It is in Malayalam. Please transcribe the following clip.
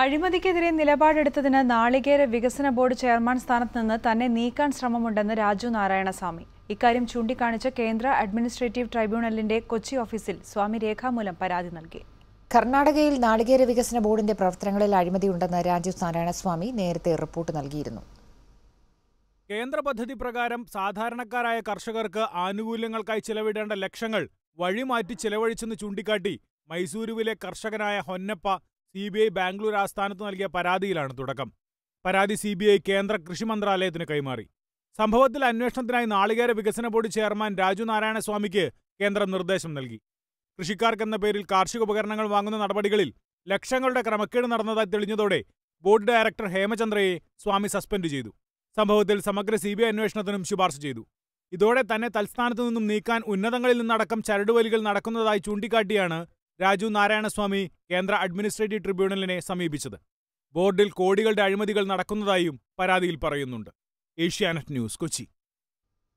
അഴിമതിക്കെതിരെ നിലപാടെടുത്തതിന് നാളികേര വികസന ബോർഡ് ചെയർമാൻ സ്ഥാനത്ത് നിന്ന് തന്നെ നീക്കാൻ ശ്രമമുണ്ടെന്ന് രാജു നാരായണസ്വാമി ഇക്കാര്യം ചൂണ്ടിക്കാണിച്ച് കേന്ദ്ര അഡ്മിനിസ്ട്രേറ്റീവ് ട്രൈബ്യൂണലിന്റെ കൊച്ചി ഓഫീസിൽ സ്വാമി രേഖാമൂലം പരാതി നൽകി കർണാടകയിൽ നാളികേര വികസന ബോർഡിന്റെ പ്രവർത്തനങ്ങളിൽ അഴിമതിയുണ്ടെന്ന് രാജീവ് നാരായണസ്വാമി നേരത്തെ റിപ്പോർട്ട് നൽകിയിരുന്നു കേന്ദ്ര പദ്ധതി പ്രകാരം സാധാരണക്കാരായ കർഷകർക്ക് ആനുകൂല്യങ്ങൾക്കായി ചിലവിടേണ്ട ലക്ഷങ്ങൾ വഴിമാറ്റി ചിലവഴിച്ചെന്ന് ചൂണ്ടിക്കാട്ടി മൈസൂരുവിലെ കർഷകനായ Honnappa C B I Bangalore ആസ്ഥാനത്ത് നൽകിയ പരാതിയിലാണ് തുടക്കം പരാതി സി ബി ഐ കേന്ദ്ര കൃഷി മന്ത്രാലയത്തിന് കൈമാറി സംഭവത്തിൽ അന്വേഷണത്തിനായി നാളികേര വികസന ബോർഡ് ചെയർമാൻ രാജു നാരായണസ്വാമിക്ക് കേന്ദ്രം നിർദ്ദേശം നൽകി കൃഷിക്കാർക്കെന്ന പേരിൽ കാർഷിക ഉപകരണങ്ങൾ വാങ്ങുന്ന നടപടികളിൽ ലക്ഷങ്ങളുടെ ക്രമക്കേട് നടന്നതായി തെളിഞ്ഞതോടെ ബോർഡ് ഡയറക്ടർ ഹേമചന്ദ്രയെ സ്വാമി സസ്പെൻഡ് ചെയ്തു സംഭവത്തിൽ സമഗ്ര സി ബി ഐ അന്വേഷണത്തിനും ശുപാർശ ചെയ്തു ഇതോടെ തന്നെ തൽസ്ഥാനത്തു നിന്നും നീക്കാൻ ഉന്നതങ്ങളിൽ നിന്നടക്കം ചരടുവലികൾ നടക്കുന്നതായി ചൂണ്ടിക്കാട്ടിയാണ് രാജു നാരായണസ്വാമി കേന്ദ്ര അഡ്മിനിസ്ട്രേറ്റീവ് ട്രിബ്യൂണലിനെ സമീപിച്ചത് ബോർഡിൽ കോടികളുടെ അഴിമതികൾ നടക്കുന്നതായും പരാതിയിൽ പറയുന്നുണ്ട് ഏഷ്യാനെറ്റ് ന്യൂസ് കൊച്ചി